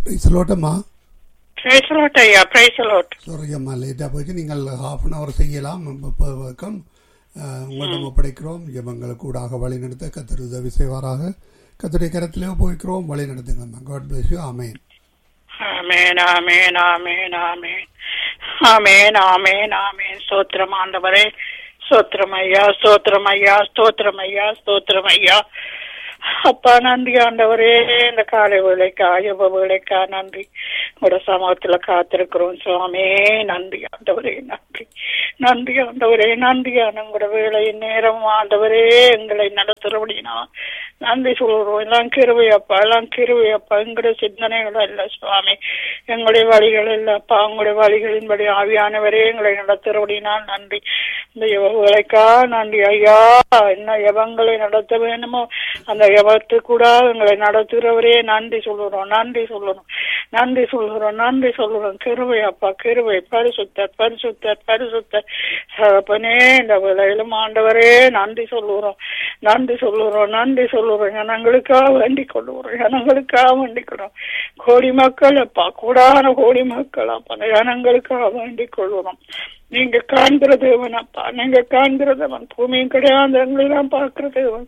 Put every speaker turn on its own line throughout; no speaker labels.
பிரைஸ்லோட்டம்மா
பிரைஸ் லாட் ஐயா பிரைஸ் லாட்
சாரி அம்மா லேட்டாக போயிட்டு நீங்கள் ஹாஃப் அன் ஹவர் செய்யலாம் இப்போ வணக்கம் உங்களிடம் ஒப்படைக்கிறோம் ஜெபங்களுக்கு கூடாக வழி நடத்த கத்தர் உதவி செய்வாராக கத்தருடைய கரத்திலே போய்க்கிறோம் வழி நடத்துங்கம்மா God bless you amen
amen amen amen amen amen amen amen ஸ்தோத்திரம் ஆண்டவரே ஸ்தோத்திரம் ஐயா ஸ்தோத்திரம் ஐயா ஸ்தோத்திரம் ஐயா ஸ்தோத்திரம் ஐயா அப்பா நன்றி ஆண்டவரே இந்த காலை வேலைக்கா யுவ வேலைக்கா நன்றி உங்களோட சமூகத்துல காத்திருக்கிறோம் சுவாமி நன்றி ஆண்டவரே நன்றி நன்றி ஆண்டவரே நன்றியான உங்களோட வேலையின் நேரம் ஆண்டவரே எங்களை நடத்துறபடினா நன்றி சொல்றோம் எல்லாம் கிருவையப்பா எல்லாம் கிருவையப்பா எங்களுடைய சிந்தனைகள் இல்ல சுவாமி எங்களுடைய வழிகள் இல்லப்பா உங்களுடைய வழிகளின்படி ஆவியானவரே எங்களை நடத்துறபடினா நன்றி இந்த யுவங்களுக்கா நன்றி ஐயா என்ன எவங்களை நடத்த வேணுமோ அந்த எவத்து கூட எங்களை நடத்துகிறவரே நன்றி சொல்லுறோம் நன்றி சொல்லணும் நன்றி சொல்லுறோம் நன்றி சொல்லுறோம் கிருவை அப்பா கிருவை பரிசுத்தர் பரிசுத்தர் பரிசுத்தர் சகப்பனே இந்த விலையிலும் ஆண்டவரே நன்றி சொல்லுறோம் நன்றி சொல்லுறோம் நன்றி சொல்லுறோம் ஜனங்களுக்காக வேண்டிக் கொள்ளுறோம் ஜனங்களுக்காக வேண்டிக் கொள்ளுறோம் கோடி மக்கள் அப்பா கூடான கோடி மக்கள் அப்பா அந்த ஜனங்களுக்காக வேண்டிக் கொள்ளுறோம் நீங்க காண்கிற தேவன் அப்பா நீங்க காண்கிற தேவன் பூமியும் கிடையாது எங்களெல்லாம் பார்க்கிற தேவன்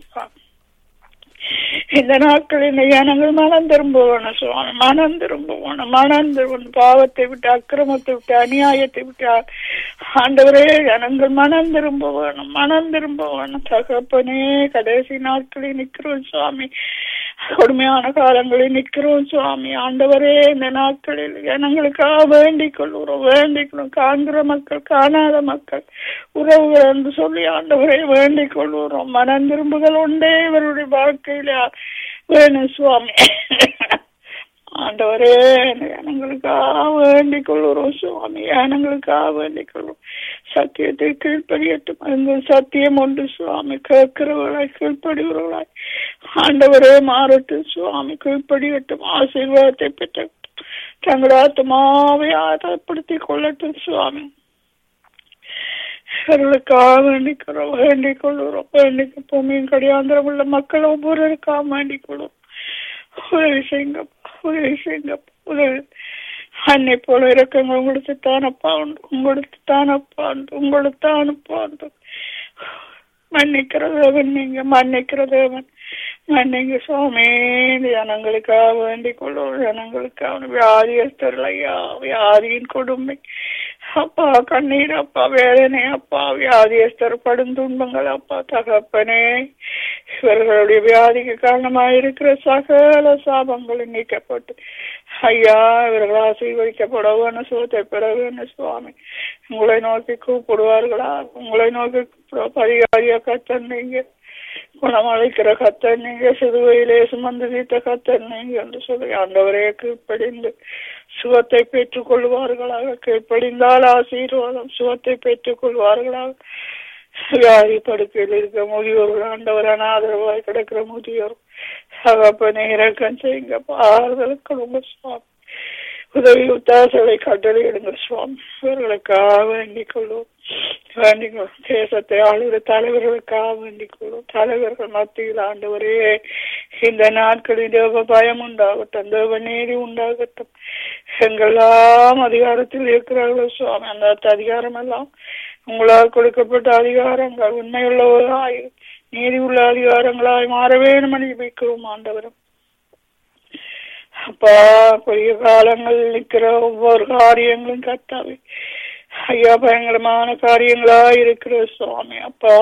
இந்த நாட்களில் இந்த ஜனங்கள் மனம் திரும்புவணும் சுவாமி மனம் திரும்புவணும் மனம் திரும்பணும் பாவத்தை விட்டு அக்கிரமத்தை விட்டு அநியாயத்தை விட்டு ஆண்டவரே ஜனங்கள் மனம் திரும்ப வேணும் மனம் திரும்ப வேணும் தகப்பனே கடைசி நாட்களில் நிற்கிறோம் சுவாமி கொடுமையான காலங்களில் நிற்கிறோம் சுவாமி ஆண்டவரே இந்த நாட்களில் ஜனங்களுக்காக வேண்டிக் கொள்கிறோம் வேண்டிக் கொள்ளும் காண்கிற மக்கள் காணாத மக்கள் உறவுகள் என்று சொல்லி ஆண்டவரை வேண்டிக் கொள்கிறோம் மனம் திரும்புகள் உண்டே இவருடைய வாழ்க்கையில வேணும் சுவாமி ஆண்டவரே ஜனங்களுக்காக வேண்டிக் கொள்கிறோம் சுவாமி ஜனங்களுக்காக வேண்டிக் கொள்வோம் சத்தியத்தை கீழ்ப்படியட்டும் எங்கள் சத்தியம் ஒன்று சுவாமி கேட்கிறவர்களாய் கீழ்ப்படுகிறவர்களாய் ஆண்டவரே மாறட்டும் சுவாமி கீழ்ப்படியட்டும் ஆசீர்வாதத்தை பெற்ற தங்கள் ஆத்மாவை ஆதாரப்படுத்திக் கொள்ளட்டும் சுவாமி அவர்களுக்காக வேண்டிக்கிறோம் வேண்டிக் கொள்கிறோம் வேண்டிக்க பூமியின் கடியாந்திரம் உள்ள மக்கள் ஒவ்வொருவருக்காக வேண்டிக் கொள்வோம் உதவி செய்யுங்கப்பா உதவி செய்யுங்கப்பா உதவி அன்னை போல இறக்கங்க உங்களுக்கு தானப்பா உண்டு உங்களுக்கு தானப்பா உண்டு உங்களுக்கு தானப்பா உண்டு மன்னிக்கிற தேவன் நீங்க மன்னிக்கிற தேவன் மன்னிங்க சுவாமி ஜனங்களுக்காக வேண்டிக் கொள்ளும் ஜனங்களுக்காக வியாதியஸ்தர்கள் ஐயா வியாதியின் கொடுமை அப்பா கண்ணீர் அப்பா வேதனை அப்பா வியாதியஸ்தர் படும் துன்பங்கள் அப்பா தகப்பனே இவர்களுடைய வியாதிக்கு காரணமாயிருக்கிற சகல சாபங்களும் நீக்கப்பட்டு ஐயா இவர்கள் ஆசீர்வதிக்கப்பட வேணும் சுகத்தை பெற வேணும் சுவாமி உங்களை நோக்கி கூப்பிடுவார்களா உங்களை நோக்கி பரிகாரியா கத்தன் நீங்க குணமளிக்கிற கத்தன் நீங்க சிறுவையிலே சுமந்து தீர்த்த கத்தன் நீங்க என்று சொல்லி ஆண்டவரே கீழ்ப்படிந்து சுகத்தை பெற்றுக் கொள்வார்களாக கீழ்ப்படிந்தால் ஆசீர்வாதம் சுகத்தை பெற்றுக் கொள்வார்களாக வியாதி படுக்கையில் இருக்க முதியோர்கள் ஆண்டவர் அனாதரவாய் கிடக்கிற முதியோர் சகப்பனை இறக்கம் செய்யுங்க ஆறுதலுக்கு ரொம்ப சுவாமி உதவி உத்தாசலை கட்டளை எடுங்க சுவாமி இவர்களுக்காக வேண்டிக் கொள்வோம் வேண்டிக் கொள்வோம் தேசத்தை ஆளுகிற தலைவர்களுக்காக வேண்டிக் கொள்வோம் தலைவர்கள் மத்தியில் ஆண்டவரே இந்த நாட்களில் தேவ பயம் உண்டாகட்டும் தேவ நீதி உண்டாகட்டும் எங்கெல்லாம் அதிகாரத்தில் இருக்கிறார்களோ சுவாமி அந்த அதிகாரம் எல்லாம் உங்களால் கொடுக்கப்பட்ட அதிகாரங்கள் உண்மையுள்ளவர்களாய் நீதி உள்ள அதிகாரங்களாய் மாற வேணும் வைக்கிறோம் ஆண்டவரும் அப்பா பெரிய காலங்கள் நிற்கிற ஒவ்வொரு காரியங்களும் கத்தாவே ஐயா பயங்கரமான காரியங்களா இருக்கிற சுவாமி அப்பா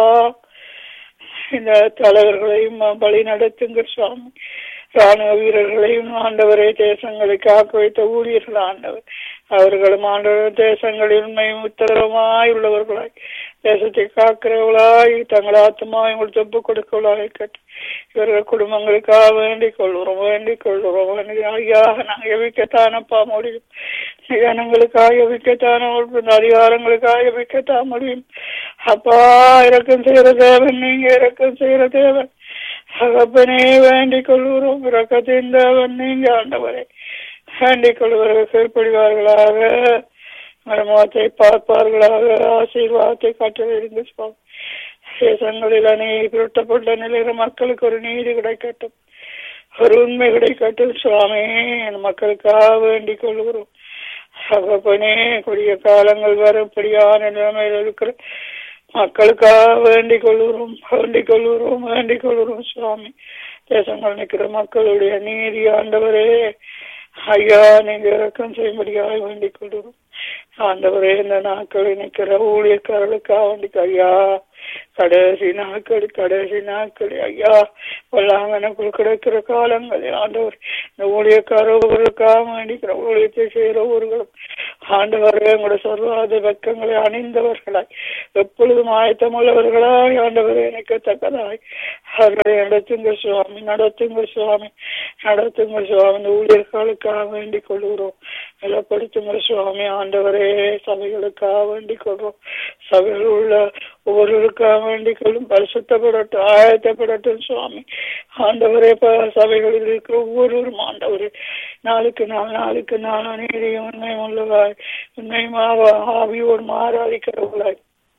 இந்த தலைவர்களையும் வழி நடத்துங்க சுவாமி ராணுவ வீரர்களையும் ஆண்டவரை தேசங்களை காக்க வைத்த ஊழியர்கள் ஆண்டவர் அவர்களும் ஆண்டவர் தேசங்களில் உண்மையும் உத்தரவுமாய் உள்ளவர்களாய் தேசத்தை காக்கிறவர்களாய் தங்கள் ஆத்மாவை உங்களுக்கு ஒப்பு கொடுக்கவளாய் கட்டி இவர்கள் குடும்பங்களுக்காக வேண்டிக் கொள்கிறோம் வேண்டிக் கொள்கிறோம் ஐயா நாங்கள் எவிக்கத்தானப்பா முடியும் ஜனங்களுக்காக எவிக்கத்தான அதிகாரங்களுக்காக எவிக்கத்தான் முடியும் அப்பா இறக்கம் செய்யற தேவன் நீங்க இறக்கம் செய்யற தேவன் தகப்பனே வேண்டிக் கொள்கிறோம் இறக்கத்தின் தேவன் நீங்க ஆண்டவரே வேண்டிக் கொள்வர்கள் கீழ்ப்படிவார்களாக மரமாத்தை பார்ப்பார்களாக ஆசீர்வாதத்தை கட்டளையிடுங்க சுவாமி தேசங்களில் அநீதி புரட்டப்பட்ட நிலையில மக்களுக்கு ஒரு நீதி கிடைக்கட்டும் ஒரு உண்மை கிடைக்கட்டும் சுவாமி என் மக்களுக்காக வேண்டிக் கொள்கிறோம் சகப்பனே கொடிய காலங்கள் வரப்படியான நிலைமையில் இருக்கிற மக்களுக்காக வேண்டிக் கொள்கிறோம் வேண்டிக் கொள்கிறோம் வேண்டிக் கொள்கிறோம் சுவாமி தேசங்கள் நிற்கிற மக்களுடைய நீதி ஆண்டவரே ஐயா நீங்க இறக்கம் செய்யும்படியாக வேண்டிக் கொள்கிறோம் ஆண்டவரே இந்த நாட்களில் நிற்கிற ஊழியக்காரர்களுக்காக வேண்டிக் ஐயா கடைசி நாட்கள் கடைசி நாட்கள் ஐயா பொல்லாங்கனுக்குள் கிடக்கிற காலங்களில் ஆண்டவர் இந்த ஊழியக்காரர்களுக்காக வேண்டிக்கிற ஊழியத்தை செய்கிறவர்களும் ஆண்டவரே உங்களுடைய சொல்லாத வெக்கங்களை அணிந்தவர்களாய் எப்பொழுதும் ஆயத்தமுள்ளவர்களாய் ஆண்டவரை இணைக்கத்தக்கதாய் அவர்களை நடத்துங்க சுவாமி நடத்துங்க சுவாமி நடத்துங்க சுவாமி இந்த ஊழியர்களுக்காக வேண்டிக் கொள்கிறோம் நிலப்படுத்துங்க சுவாமி ஆண்டவரே சபைகளுக்காக வேண்டிக் கொள்றோம் சபையில் உள்ள ஒவ்வொருவருக்காக வேண்டிக் கொள்ளும் பரிசுத்தப்படட்டும் ஆயத்தப்படட்டும் சுவாமி ஆண்டவரே சபைகளில் இருக்கிற ஒவ்வொருவரும் ஆண்டவரே நாளுக்கு நாள் நாளுக்கு நாள் நீதியும் உண்மையும் உள்ளவாய் உண்மையும் ஆவியோடு ஆராதிக்கிறவர்களாய்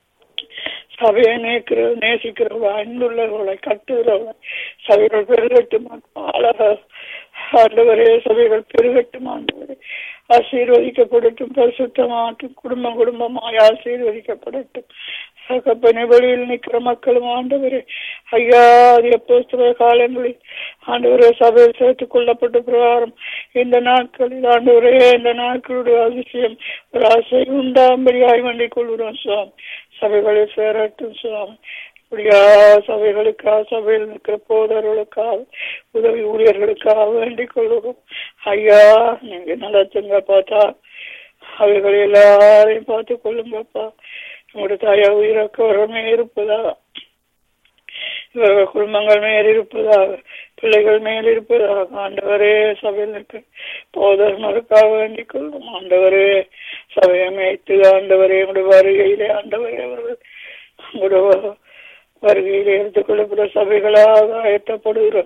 சபையை நேக்கிற நேசிக்கிறவர்களா அன்புள்ளவர்களை கட்டுகிறவர்கள் சபைகள் பெருகட்டும் அழக ஆண்டவரே சபைகள் பெருகட்டும் ஆண்டவரே ஆசீர்வதிக்கப்படட்டும் பரிசுத்தமாட்டும் குடும்பம் குடும்பமாய் ஆசீர்வதிக்கப்படட்டும் சகப்பனை வெளியில் நிற்கிற மக்களும் ஆண்டவரே ஐயா அது எப்போ சில காலங்களில் ஆண்டவரே சபையில் சேர்த்துக் கொள்ளப்பட்ட பிரகாரம் இந்த நாட்களில் ஆண்டவரே இந்த நாட்களுடைய அதிசயம் ஒரு ஆசை உண்டாம்படியாய் வேண்டிக் கொள்கிறோம் சுவாமி சபைகளில் சேரட்டும் சுவாமி இப்படியா சபைகளுக்காக சபையில் நிற்கிற போதர்களுக்காக உதவி ஊழியர்களுக்காக வேண்டிக் கொள்கிறோம் ஐயா நீங்க நடத்துங்க பார்த்தா அவைகள் எல்லாரையும் பார்த்து கொள்ளுங்கப்பா உங்களுடைய தாயா உயிரக்கவரமே இருப்பதாக இவர்கள் குடும்பங்கள் மேல் இருப்பதாக பிள்ளைகள் மேல் இருப்பதாக ஆண்டவரே சபையில் இருக்க போதர்களுக்காக வேண்டிக் கொள்ளும் ஆண்டவரே சபையை மேய்த்து ஆண்டவரே உங்களுடைய வருகையிலே ஆண்டவரே அவர்கள் உங்களுடைய வருகையிலே எடுத்துக்கொள்ளப்பட சபைகளாக ஆயத்தப்படுகிற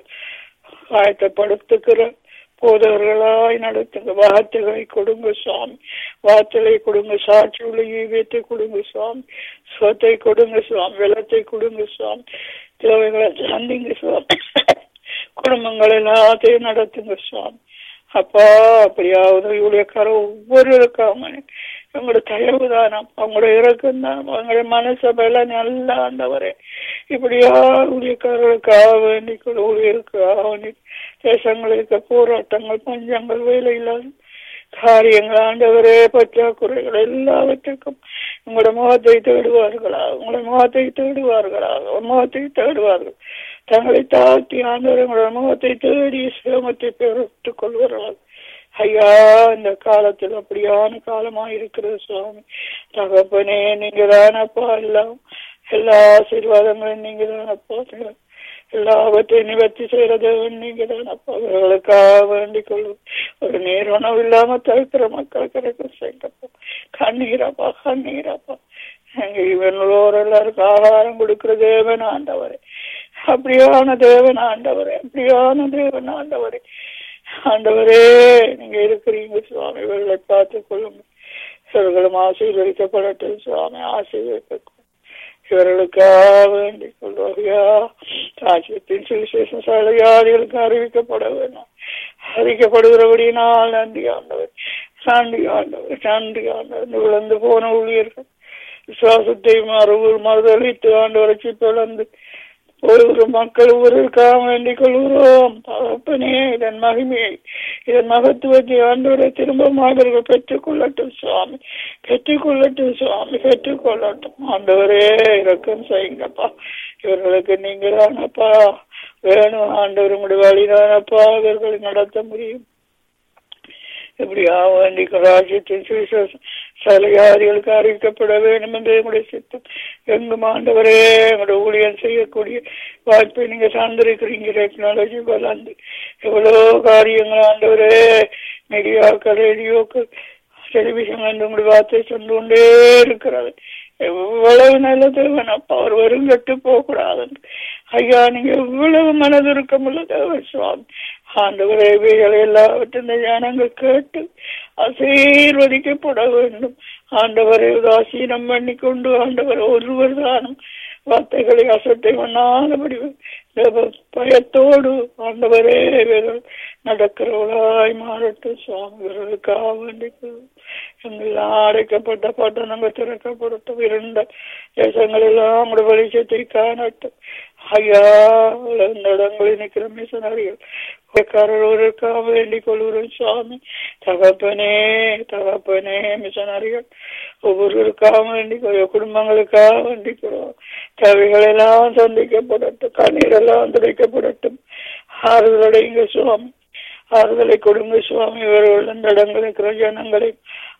ஆயத்தப்படுத்துகிற போதவர்களாய் நடத்துங்க வார்த்தைகளை கொடுங்க சுவாமி வார்த்தைகளை கொடுங்க சாட்சி உள்ள ஈவியத்தை கொடுங்க சுவாமி சுவத்தை கொடுங்க சுவாமி வெள்ளத்தை கொடுங்க சுவாமி தேவைகளை சந்திங்க சுவாமி குடும்பங்கள் எல்லாத்தையும் நடத்துங்க சுவாமி அப்பா அப்படியாவது ஊழியக்கார ஒவ்வொருக்காம உங்களோட தயவு தானம் அவங்களோட இறக்கம் தான் அவங்களுடைய மனசபையெல்லாம் நல்லா ஆண்டவரே இப்படியா ஊழியக்காரர்களுக்காக வேண்டி ஊழியருக்காக வேண்டி தேசங்களுக்கு போராட்டங்கள் பஞ்சங்கள் வேலை இல்லாத காரியங்கள் ஆண்டவரே பற்றாக்குறைகள் எல்லாவற்றுக்கும் உங்களோட முகத்தை தேடுவார்களா உங்களோட முகத்தை தேடுவார்களா முகத்தை தேடுவார்கள் தங்களை தாழ்த்தி ஆண்டவர் உங்களோட முகத்தை தேடி சிரமத்தை பெற்றுக் கொள்வார்கள் ஐயா இந்த காலத்தில் அப்படியான காலமா இருக்கிறது சுவாமி தகப்பனே நீங்க தானப்பா எல்லாம் எல்லா ஆசீர்வாதங்களும் நீங்க தானப்பா எல்லாவற்றையும் நிவர்த்தி செய்யறது நீங்க தானப்பா அவர்களுக்காக வேண்டிக் கொள்ளும் ஒரு நேர் உணவு இல்லாம தவிர்க்கிற மக்கள் கிடைக்கும் செய்யப்பா கண்ணீரப்பா கண்ணீரப்பா எங்க இவனோர் எல்லாருக்கும் ஆகாரம் கொடுக்கிற தேவன் ஆண்டவரே அப்படியான தேவன் ஆண்டவரே அப்படியான தேவன் ஆண்டவரே ஆண்டவரே நீங்க இருக்கிறீங்க சுவாமி இவர்களை பார்த்துக் கொள்ளுங்க இவர்களும் ஆசீர்வதிக்கப்படட்டும் சுவாமி ஆசீர்வதிக்க இவர்களுக்காக வேண்டிக் கொள்வாரியா ராஜ்யத்தின் சுவிசேஷம் சலையாதிகளுக்கு அறிவிக்கப்பட வேணும் அறிவிக்கப்படுகிறபடினால் நன்றி ஆண்டவர் நன்றி ஆண்டவர் நன்றி ஆண்டவர் விழுந்து போன ஊழியர்கள் விசுவாசத்தை மறுவு மறுதளித்து ஆண்டவரை பிளந்து ஒரு மக்கள் ஒருவருக்காக வேண்டிக் கொள்கிறோம் தகப்பனே இதன் மகிமையை இதன் மகத்துவத்தை ஆண்டவரை திரும்ப அவர்கள் பெற்றுக் கொள்ளட்டும் சுவாமி பெற்றுக் கொள்ளட்டும் சுவாமி பெற்றுக் கொள்ளட்டும் ஆண்டவரே இறக்கம் செய்யுங்கப்பா இவர்களுக்கு நீங்க தானப்பா வேணும் ஆண்டவர் உங்களுடைய வழிதானப்பா இவர்களை நடத்த முடியும் எப்படியா வேண்டி ராஜ்யத்தின் சுவிசேஷம் சலையாதிகளுக்கு அறிவிக்கப்பட வேண்டும் என்று எங்களுடைய சித்தம் எங்கும் ஆண்டவரே எங்களுடைய ஊழியர் செய்யக்கூடிய வாய்ப்பை நீங்க சார்ந்திருக்கிறீங்க டெக்னாலஜி வளர்ந்து எவ்வளோ காரியங்கள் ஆண்டவரே மீடியாக்கள் ரேடியோக்கள் டெலிவிஷன் என்று உங்களுடைய வார்த்தை சொந்து கொண்டே இருக்கிறது எவ்வளவு நல்ல தேவன் அப்பா அவர் வரும் கட்டு போகக்கூடாது ஐயா நீங்க எவ்வளவு மனதிருக்கம் உள்ள தேவன் சுவாமி ஆண்டவரே இவைகளை எல்லாவற்றின் ஞானங்கள் கேட்டு ஆசீர்வதிக்கப்பட வேண்டும் ஆண்டவரை உதாசீனம் பண்ணி கொண்டு ஆண்டவர் ஒருவர் தானும் வார்த்தைகளை அசட்டை பண்ணாதபடி தேவ பயத்தோடு ஆண்டவரே இவர்கள் நடக்கிறவளாய் மாறட்டும் சுவாமி இவர்களுக்காக வேண்டிக் எங்கெல்லாம் அடைக்கப்பட்ட பட்டணங்கள் திறக்கப்படட்டும் இருந்த தேசங்களெல்லாம் உங்களுடைய வெளிச்சத்தை காணட்டும் ஐயா இந்த இடங்களில் நிற்கிற மிஷனரிகள் ஒருவருக்காக வேண்டிக் கொள்கிறோம் சுவாமி தகப்பனே தகப்பனே மிஷனரிகள் ஒவ்வொருவருக்காக வேண்டிக் கொள்ள குடும்பங்களுக்காக வேண்டிக்கிறோம் தேவைகள் எல்லாம் சந்திக்கப்படட்டும் கண்ணீரெல்லாம் துடைக்கப்படட்டும் ஆறுதலைங்க சுவாமி ஆறுதலை கொடுங்க சுவாமி இவர்கள் இந்த இடங்கள் இருக்கிற ஜனங்களை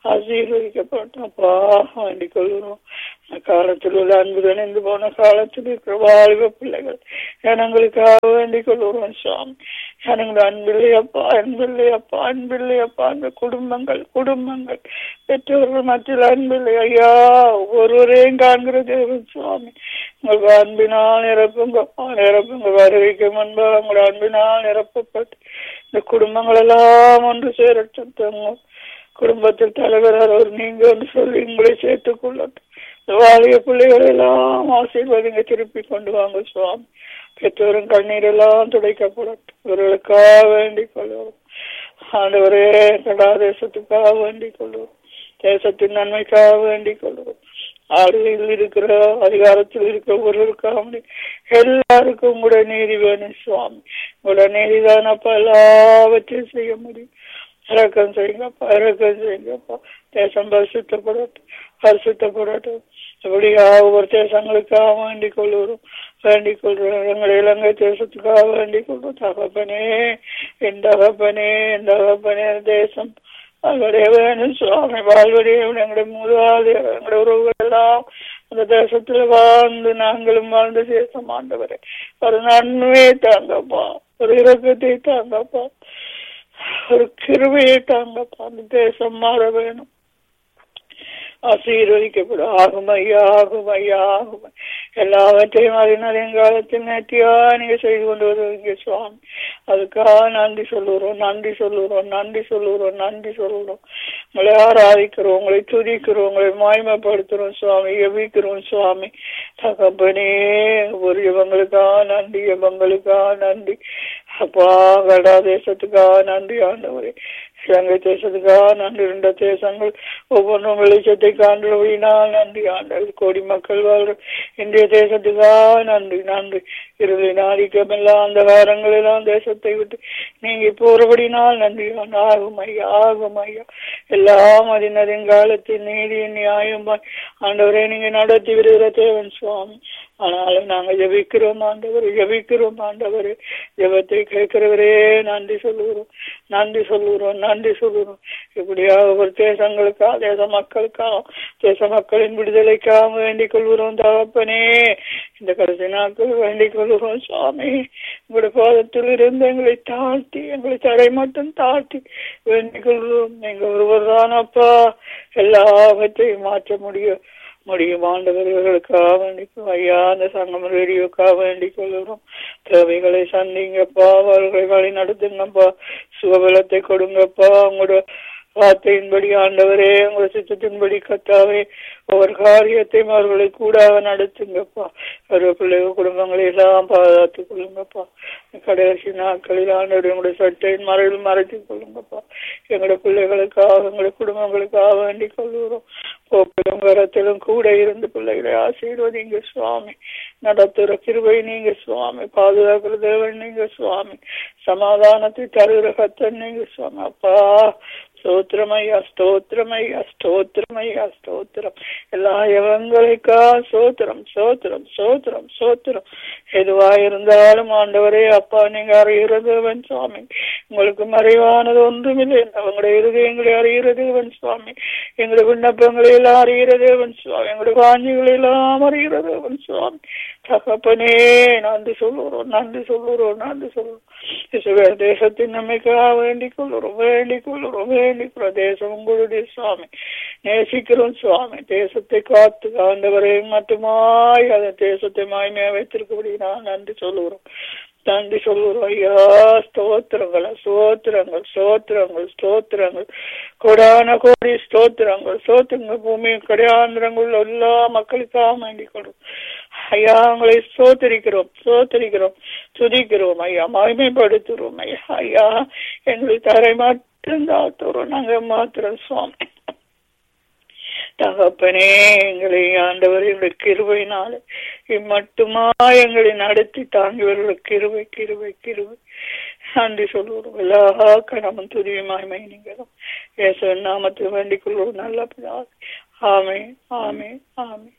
ஆசீர்வதிக்கப்பட்டப்பா வேண்டிக் கொள்கிறோம் காலத்தில் உள்ள அன்பு தணிந்து போன காலத்தில் இருக்கிற வாழ்வ பிள்ளைகள் ஜனங்களுக்காக வேண்டிக் கொள்கிறோம் சுவாமி ஜனங்கள் அன்பில்லையப்பா அன்பில்லையப்பா அன்பில்லையப்பா அந்த குடும்பங்கள் குடும்பங்கள் பெற்றோர்கள் மத்தியில் அன்பில்லை ஐயா ஒருவரையும் காண்கிற தேவன் சுவாமி உங்களுக்கு அன்பினால் நிரப்புங்கப்பா நிரப்புங்க வருகைக்கு முன்பாக உங்களோட அன்பினால் நிரப்பப்பட்டு இந்த குடும்பங்கள் எல்லாம் ஒன்று சேரட்டும் தங்க குடும்பத்தில் தலைவரார் ஒரு நீங்க என்று சொல்லி உங்களை சேர்த்துக் கொள்ளட்டும் இந்த வாலிய பிள்ளைகள் எல்லாம் ஆசீர்வாதங்க திருப்பி கொண்டு வாங்க சுவாமி பெற்றோரும் கண்ணீர் எல்லாம் துடைக்கப்படட்டும் இவர்களுக்காக வேண்டிக் கொள்வோம் ஆண்டவரே கடா தேசத்துக்காக வேண்டிக் கொள்வோம் தேசத்தின் நன்மைக்காக வேண்டிக் கொள்வோம் ஆளுகையில் இருக்கிற அதிகாரத்தில் இருக்கிற ஒருவருக்காக எல்லாருக்கும் உங்களுடைய நீதி வேணும் சுவாமி உங்களுடைய நீதிதான் அப்ப எல்லாவற்றையும் செய்ய முடியும் இறக்கம் செய்யுங்கப்பா இறக்கம் செய்யுங்கப்பா தேசம் பரிசுத்தப்படட்டும் பரிசுத்தப்படட்டும் இப்படியா ஒவ்வொரு தேசங்களுக்காக வேண்டிக் கொள்கிறோம் வேண்டிக் கொள்கிறோம் எங்களை இலங்கை தேசத்துக்காக வேண்டிக் கொள்றோம் தகப்பனே என் தகப்பனே என் தகப்பனே தேசம் அவருடைய வேணும் சுவாமி வாழ்வடைய எங்களுடைய மூதாது எங்களுடைய உறவுகள் எல்லாம் அந்த தேசத்துல வாழ்ந்து நாங்களும் வாழ்ந்து தேசம் ஆண்டவரே ஒரு நன்மையை தாங்கப்பா ஒரு இறக்கத்தை தாங்கப்பா ஒரு கிருவையை தாங்கப்பா அந்த தேசம் மாற வேணும் ஆசீர்வதிக்கப்படும் ஆகும் ஐயா ஆகும் ஐயா ஆகும் எல்லாவற்றையும் அதன் காலத்தில் நேர்த்தியா நீங்க செய்து கொண்டு வருவீங்க சுவாமி அதுக்காக நன்றி சொல்லுறோம் நன்றி சொல்லுறோம் நன்றி சொல்லுறோம் நன்றி சொல்லுறோம் உங்களை ஆராதிக்கிறோம் உங்களை துதிக்கிறோம் உங்களை மாய்மைப்படுத்துறோம் சுவாமி எவிக்கிறோம் சுவாமி தகப்பனே ஒரு இவங்களுக்கா நன்றி இவங்களுக்கா நன்றி அப்பா கடா தேசத்துக்காக நன்றி ஆண்டவரே இலங்கை தேசத்துக்காக நன்றி ரெண்ட தேசங்கள் ஒவ்வொன்றும் வெளிச்சத்தை காண்கிறபடினால் நன்றி ஆண்டவர் கோடி மக்கள் வாழ்ற இந்திய தேசத்துக்காக நன்றி நன்றி இறுதி நாடிக்கம் எல்லாம் அந்த காரங்கள் எல்லாம் தேசத்தை விட்டு நீங்க போறபடினால் நன்றி ஆகும் ஐயா ஆகும் ஐயா எல்லாம் அதன் அதன் காலத்தில் நீதி நியாயம் ஆண்டவரே நீங்க நடத்தி வருகிற தேவன் சுவாமி ஆனாலும் நாங்க ஜபிக்கிறோம் ஆண்டவர் ஜபிக்கிறோம் ஆண்டவர் ஜபத்தை கேட்கிறவரே நன்றி சொல்லுகிறோம் நன்றி சொல்லுகிறோம் நன்றி சொல்லுகிறோம் இப்படியாக ஒரு தேசங்களுக்கா தேச மக்களுக்கா தேச மக்களின் விடுதலைக்காக வேண்டிக் கொள்கிறோம் தகப்பனே இந்த கடைசி நாட்கள் வேண்டிக் கொள்கிறோம் சுவாமி உங்களுடைய பாதத்தில் இருந்து எங்களை தாழ்த்தி எங்களை தரை மட்டும் தாழ்த்தி வேண்டிக் கொள்கிறோம் எங்க ஒருவர் தானப்பா எல்லாவற்றையும் மாற்ற முடியும் முடியும் ஆண்டவர்களுக்காக வேண்டிக்கும் ஐயா அந்த சங்கம் ரேடியோக்காக வேண்டிக் கொள்கிறோம் தேவைகளை சந்திங்கப்பா அவர்களை வழி நடத்துங்கப்பா சுகபலத்தை கொடுங்கப்பா உங்களோட வார்த்தையின்படி ஆண்டவரே உங்கள் சித்தத்தின்படி கத்தாவே ஒவ்வொரு காரியத்தையும் அவர்களை கூடாக நடத்துங்கப்பா ஒரு பிள்ளைகள் குடும்பங்களை எல்லாம் பாதுகாத்துக் கொள்ளுங்கப்பா கடைசி நாட்களில் ஆண்டவர் எங்களுடைய சட்டையின் மறைவில் மறைத்துக் கொள்ளுங்கப்பா எங்களுடைய பிள்ளைகளுக்காக எங்களுடைய குடும்பங்களுக்காக வேண்டிக் கொள்கிறோம் போக்கிலும் வரத்திலும் கூட இருந்து பிள்ளைகளை ஆசீர்வதிங்க சுவாமி நடத்துகிற கிருபை நீங்க சுவாமி பாதுகாக்கிற தேவன் நீங்க சுவாமி சமாதானத்தை தருகிற கத்தன் நீங்க சுவாமி அப்பா ஸ்தோத்திரமையா ஸ்தோத்திரமையா ஸ்தோத்திரமையா ஸ்தோத்திரம் எல்லா எவங்களுக்கா சோத்திரம் சோத்திரம் சோத்திரம் சோத்திரம் எதுவா இருந்தாலும் ஆண்டவரே அப்பா நீங்க அறிகிறதுவன் சுவாமி உங்களுக்கு மறைவானது ஒன்றுமில்லை அவங்களுடைய இருதயங்களை அறிகிறதுவன் சுவாமி எங்களுடைய விண்ணப்பங்களை எல்லாம் அறிகிறதேவன் சுவாமி எங்களுடைய காஞ்சிகளை எல்லாம் அறிகிறதேவன் சுவாமி தகப்பனே நன்றி சொல்லுறோம் நன்றி சொல்லுறோம் நன்றி சொல்லுறோம் தேசத்தின் நம்மைக்காக வேண்டிக் கொள்ளுறோம் வேண்டிக் கொள்ளுறோம் வேண்டிக் கொள்ளும் தேசம் உங்களுடைய சுவாமி நேசிக்கிறோம் சுவாமி தேசத்தை காத்து ஆண்டவரை மட்டுமாய் அந்த தேசத்தை மாய்மையா வைத்திருக்கபடி நான் நன்றி சொல்லுகிறோம் நன்றி சொல்லுறோம் ஐயா ஸ்தோத்திரங்கள் ஸ்தோத்திரங்கள் ஸ்தோத்திரங்கள் ஸ்தோத்திரங்கள் கொடான கோடி ஸ்தோத்திரங்கள் ஸ்தோத்திரங்க பூமி கடையாந்திரங்கள் எல்லா மக்களுக்காக வேண்டிக் கொள்ளும் ஐயா உங்களை ஸ்தோத்தரிக்கிறோம் ஸ்தோத்தரிக்கிறோம் துதிக்கிறோம் ஐயா மகிமைப்படுத்துறோம் ஐயா ஐயா எங்களுக்கு தரை மட்டும் தாத்துறோம் நாங்க மாத்திரம் சுவாமி தகப்பனே எங்களை ஆண்டவர்களுடைய கிருபையினால இம்மட்டுமா எங்களை நடத்தி தாங்கியவர்களுக்கு கிருபை கிருபை கிருபை நன்றி சொல்லுவோம் எல்லா கடமும் துதியுமாய்மை நீங்களும் ஏசு நாமத்தில் வேண்டிக் கொள்வோம் நல்ல பிதாவே ஆமே ஆமே ஆமே